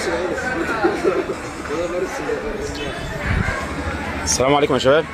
السلام عليكم يا شباب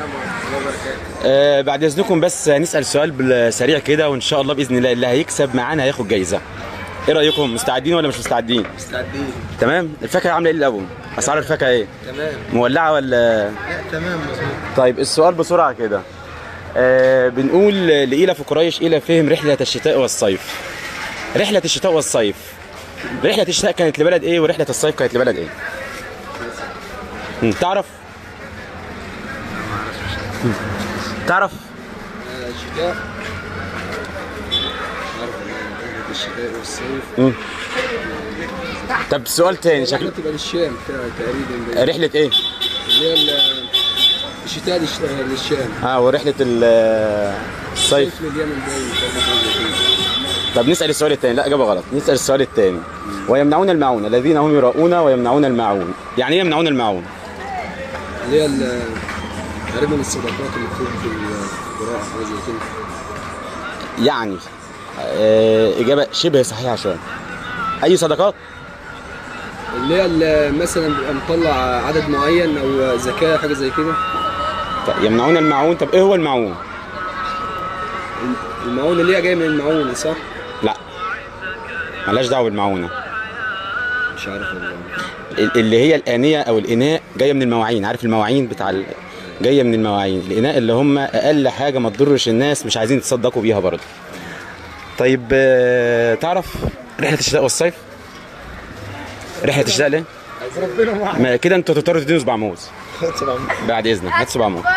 آه بعد اذنكم بس هنسال سؤال بال- سريع كده وان شاء الله باذن الله اللي هيكسب معانا هياخد جايزه ايه رايكم مستعدين ولا مش مستعدين مستعدين تمام الفاكهه عامله ايه الاول اسعار الفاكهه ايه تمام مولعه ولا لا تمام مظبوط طيب السؤال بسرعه كده آه بنقول لإيلة في قريش إيلة فهم رحلة الشتاء والصيف رحلة الشتاء والصيف رحلة الشتاء كانت لبلد إيه ورحلة الصيف كانت لبلد إيه؟ مم، تعرف؟ مم، تعرف؟ الشتاء عارف الشتاء والصيف مم. طب سؤال تاني شكله شكل تبقى للشام تقريبا رحلة إيه؟ اللي هي ال- الشتاء للش- للشام اه ورحلة ال- الصيف صيف لليمن باين تقريباً. طب نسأل السؤال الثاني لا إجابة غلط نسأل السؤال الثاني ويمنعون الماعون الذين هم يراؤون ويمنعون الماعون يعني إيه يمنعون الماعون؟ اللي هي ال- تقريبا الصداقات اللي بتكون في القراءة حاجة زي كده يعني آه إجابة شبه صحيحة شوية أي صدقات؟ اللي هي ال- مثلا بيبقى مطلع عدد معين او زكاة حاجة زي كده طيب يمنعون الماعون طب إيه هو الماعون؟ المعونة اللي هي جاية من المعونة صح؟ لا ملهاش دعوة بالمعونة مش عارف والله ال- اللي هي الآنية أو الإناء جاية من المواعين عارف المواعين بتاع ال... جاية من المواعين الإناء اللي هم أقل حاجة ما تضرش الناس مش عايزين يتصدقوا بيها برضه طيب آه، تعرف رحلة الشتاء والصيف؟ رحلة الشتاء ليه؟ ربنا معاك ما كده انتوا تضطروا تدينوا صباع موز بعد اذنك هات صباع موز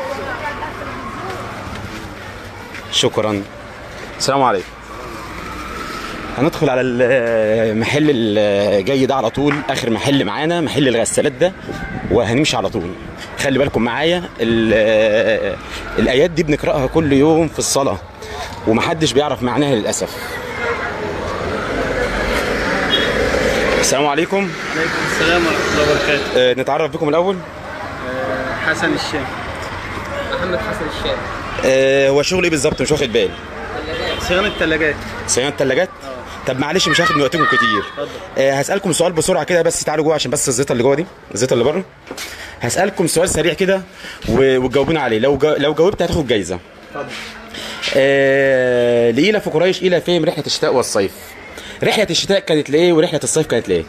شكرا السلام عليكم هندخل على المحل الجاي ده على طول اخر محل معانا محل الغسالات ده وهنمشي على طول خلي بالكم معايا ال- الايات دي بنقراها كل يوم في الصلاه ومحدش بيعرف معناها للاسف السلام عليكم عليكم السلام ورحمة الله وبركاته آه، نتعرف بكم الاول حسن الشام محمد حسن الشام آه، هو شغل ايه بالظبط مش واخد بالي صيانة الثلاجات صيانه ثلاجات طب معلش مش هاخد من وقتكم كتير آه، هسالكم سؤال بسرعه كده بس تعالوا جوه عشان بس الزيطه اللي جوه دي الزيطه اللي بره هسالكم سؤال سريع كده و- وتجاوبونا عليه لو جا... لو جاوبت هتاخد جايزه آه... لإيلة في قريش إيلة فهم رحلة الشتاء والصيف رحلة الشتاء كانت لإيه ورحلة الصيف كانت لإيه؟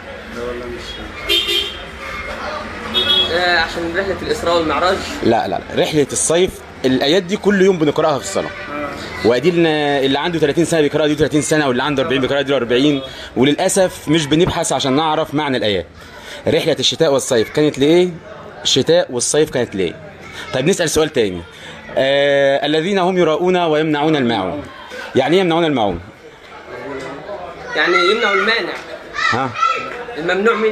آه، عشان رحلة الإسراء والمعراج لا لا لا رحلة الصيف الآيات دي كل يوم بنقراها في الصلاة وادي لنا اللي عنده 30 سنه بيقرا دي 30 سنه واللي عنده 40 بيقرا دي 40 وللاسف مش بنبحث عشان نعرف معنى الايات رحله الشتاء والصيف كانت لايه الشتاء والصيف كانت ليه طيب نسال سؤال تاني آه الذين هم يراؤون ويمنعون الماعون يعني ايه يمنعون الماعون يعني يمنع المانع ها الممنوع منه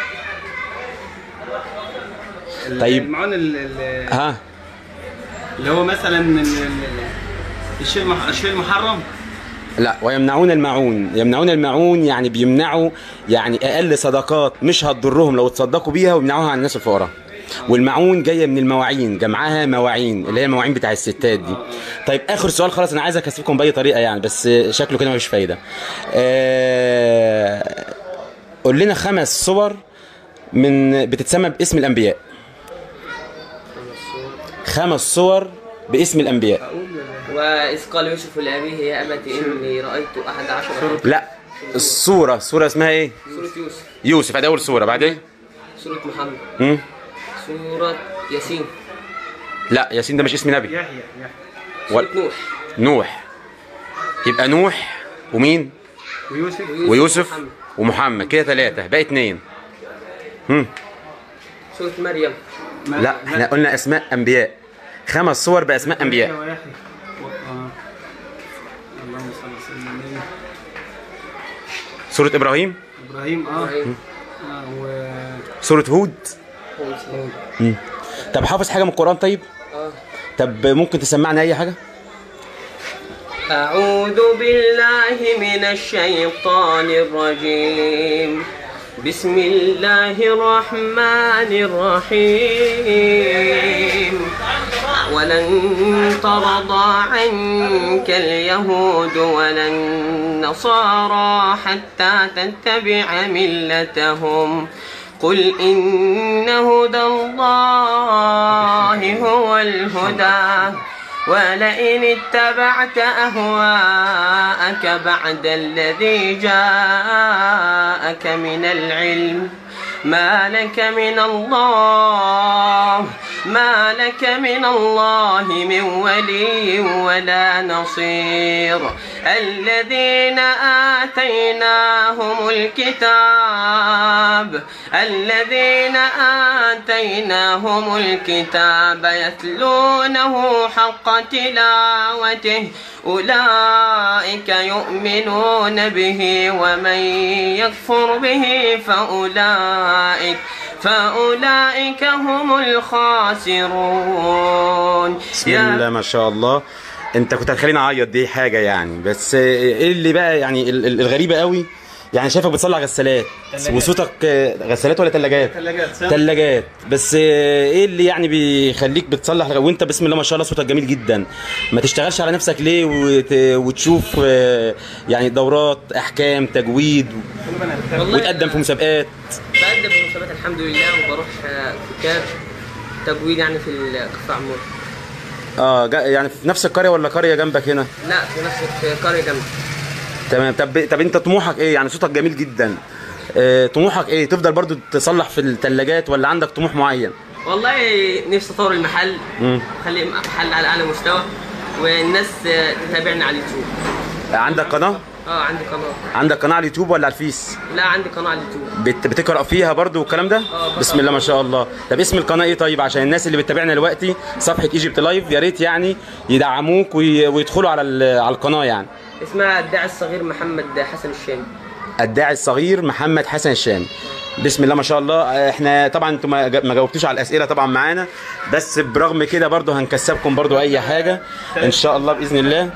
طيب. المعون ال- ال- ها اللي هو مثلا ال- ال- الشيء المح- الشيء المحرم لا ويمنعون الماعون يمنعون الماعون يعني بيمنعوا يعني اقل صدقات مش هتضرهم لو تصدقوا بيها ويمنعوها عن الناس الفقراء والماعون جايه من المواعين جمعها مواعين اللي هي المواعين بتاع الستات دي طيب اخر سؤال خلاص انا عايز اكسبكم باي طريقه يعني بس شكله كده مفيش فايده آه... قول لنا خمس صور من بتتسمى باسم الانبياء خمس صور باسم الانبياء وإذ قال يوسف لأبيه يا أبت إني رأيت أحد عشر كوكبا. لا الصوره صوره اسمها ايه سورة يوسف يوسف ادي اول صوره بعدين سورة محمد مم؟ سورة ياسين لا ياسين ده مش اسم نبي يحيى يحيى سورة ولا- نوح نوح يبقى نوح ومين ويوسف ويوسف ومحمد. ومحمد كده ثلاثة بقى اتنين هم. سورة مريم ما- لا احنا قلنا اسماء انبياء خمس صور باسماء انبياء ويحيى و- آه. اللهم صل وسلم على النبي. سورة ابراهيم ابراهيم اه إبراهيم آه، و سورة هود وإسماعيل. طب حافظ حاجة من القرآن طيب آه. طب ممكن تسمعنا اي حاجة أعوذ بالله من الشيطان الرجيم بسم الله الرحمن الرحيم ولن ترضى عنك اليهود ولا النصارى حتى تتبع ملتهم قل إن هدى الله هو الهدى ولئن اتبعت أهواءك بعد الذي جاءك من العلم ما لك من الله ما لك من الله من ولي ولا نصير الذين آتيناهم الكتاب الذين آتيناهم الكتاب يتلونه حق تلاوته أولئك يؤمنون به ومن يكفر به فأولئك فأولئك هم الخاسرون بسم الله ما شاء الله انت كنت هتخليني اعيط دي حاجه يعني بس ايه اللي بقى يعني ال- ال- الغريبه قوي يعني شايفك بتصلح غسالات وصوتك آه، غسالات ولا ثلاجات ثلاجات صح؟ ثلاجات بس آه، ايه اللي يعني بيخليك بتصلح وانت بسم الله ما شاء الله صوتك جميل جدا ما تشتغلش على نفسك ليه وت... وتشوف آه، يعني دورات احكام تجويد والله وتقدم في مسابقات بقدم في مسابقات الحمد لله وبروح آه، كتاب تجويد يعني في القطاع عمود اه جا- يعني في نفس القريه ولا قريه جنبك هنا لا في نفس القرية جنبي تمام طب طب انت طموحك ايه يعني صوتك جميل جدا اه طموحك ايه تفضل برضو تصلح في الثلاجات ولا عندك طموح معين والله نفسي اطور المحل مم. اخليه محل على اعلى مستوى والناس آه، تتابعني على اليوتيوب عندك قناه اه عندي قناه عندك قناه على اليوتيوب ولا على الفيس لا عندي قناه على اليوتيوب بت... بتقرا فيها برضو والكلام ده بقرأ. بسم الله ما شاء الله طب اسم القناه ايه طيب عشان الناس اللي بتتابعنا دلوقتي صفحه ايجيبت لايف يا ريت يعني يدعموك وي... ويدخلوا على ال... على القناه يعني اسمها الداعي الصغير محمد حسن الشامي الداعي الصغير محمد حسن الشامي بسم الله ما شاء الله احنا طبعا انتوا ما جا- ما جاوبتوش على الاسئله طبعا معانا بس برغم كده برضو هنكسبكم برضو اي حاجه ان شاء الله باذن الله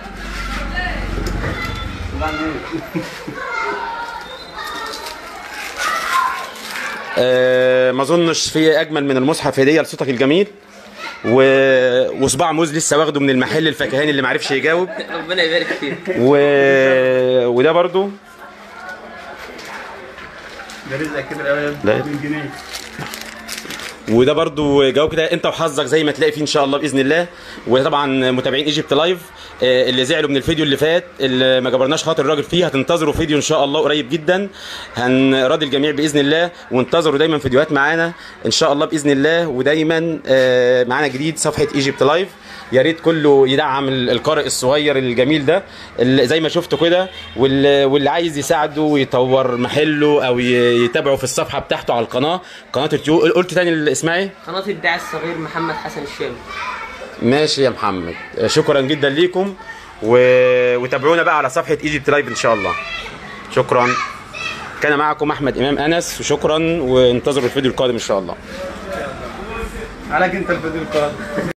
آه ما اظنش في اجمل من المصحف هديه لصوتك الجميل و... وصباع موز لسه واخده من المحل الفكهاني اللي معرفش يجاوب ربنا يبارك فيك و... وده برضو ده رزق كده قوي لا. من جنيه وده برضو جواب كده انت وحظك زي ما تلاقي فيه ان شاء الله باذن الله وطبعا متابعين ايجيبت لايف آه، اللي زعلوا من الفيديو اللي فات اللي ما جبرناش خاطر الراجل فيه هتنتظروا فيديو ان شاء الله قريب جدا هنراضي الجميع باذن الله وانتظروا دايما فيديوهات معانا ان شاء الله باذن الله ودايما آه، معانا جديد صفحه ايجيبت لايف يا ريت كله يدعم ال- القارئ الصغير الجميل ده اللي زي ما شفتوا كده واللي, واللي عايز يساعده ويطور محله او ي- يتابعه في الصفحه بتاعته على القناه قناه اليوتيوب قلت تاني ال- اسمها ايه قناه الداعي الصغير محمد حسن الشامي ماشي يا محمد شكرا جدا ليكم و... وتابعونا بقى على صفحه ايجيبت لايف ان شاء الله شكرا كان معكم احمد امام انس وشكرا وانتظروا الفيديو القادم ان شاء الله عليك انت الفيديو القادم